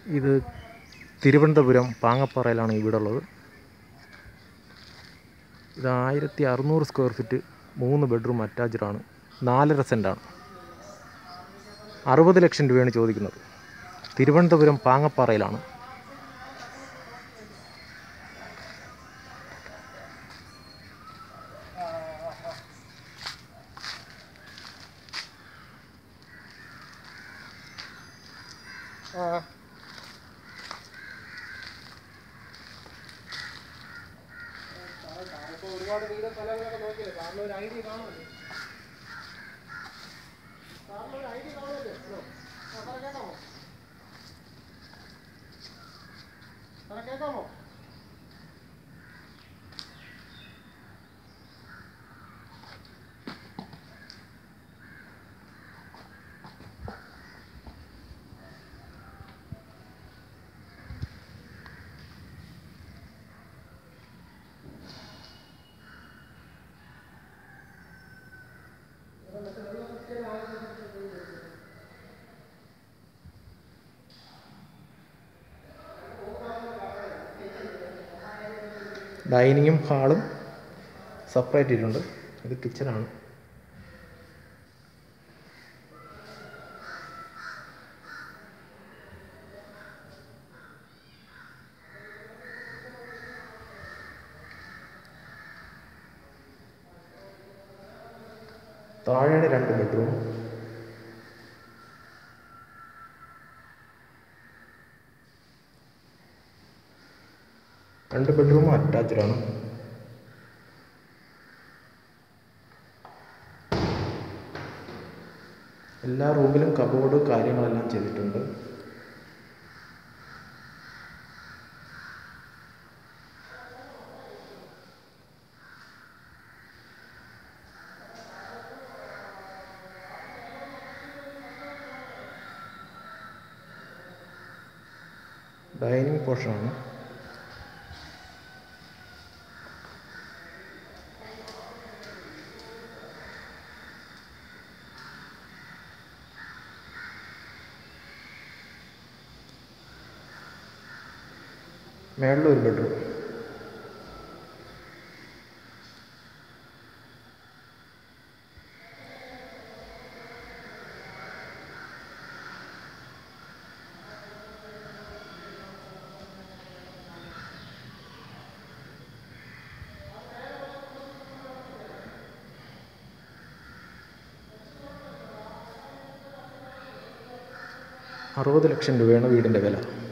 ഇത് തിരുവനന്തപുരം പാങ്ങപ്പാറയിലാണ് ഈ വീടുള്ളത് ഇത് ആയിരത്തി അറുന്നൂറ് സ്ക്വയർ ഫീറ്റ് മൂന്ന് ബെഡ്റൂം അറ്റാച്ച്ഡ് ആണ് നാലര സെൻറ്റാണ് അറുപത് ലക്ഷം രൂപയാണ് ചോദിക്കുന്നത് തിരുവനന്തപുരം പാങ്ങപ്പാറയിലാണ് ഒരുപാട് വീട് സ്ഥലങ്ങളൊക്കെ നോക്കിയില്ലേ കാരണം ഒരു ഐഡിയ കാണുമല്ലോ കാരണം ഒരു ഐഡിയ കാണുമല്ലോ ഹലോ ആ സാറേ കേൾക്കാമോ സാറേ കേൾക്കാമോ ഡൈനിങ്ങും ഹാളും സെപ്പറേറ്റ് ചെയ്തിട്ടുണ്ട് ഇത് കിച്ചണാണ് താഴെയാണ് രണ്ട് ബെഡ്റൂം രണ്ട് ബെഡ്റൂമും അറ്റാച്ച്ഡ് ആണ് എല്ലാ റൂമിലും കബോർഡ് കാര്യങ്ങളെല്ലാം ചെയ്തിട്ടുണ്ട് ഡൈനിങ് പോർഷനാണ് മേളിൽ ഒരു ബെഡ്റൂം അറുപത് ലക്ഷം രൂപയാണ് വീടിൻ്റെ വില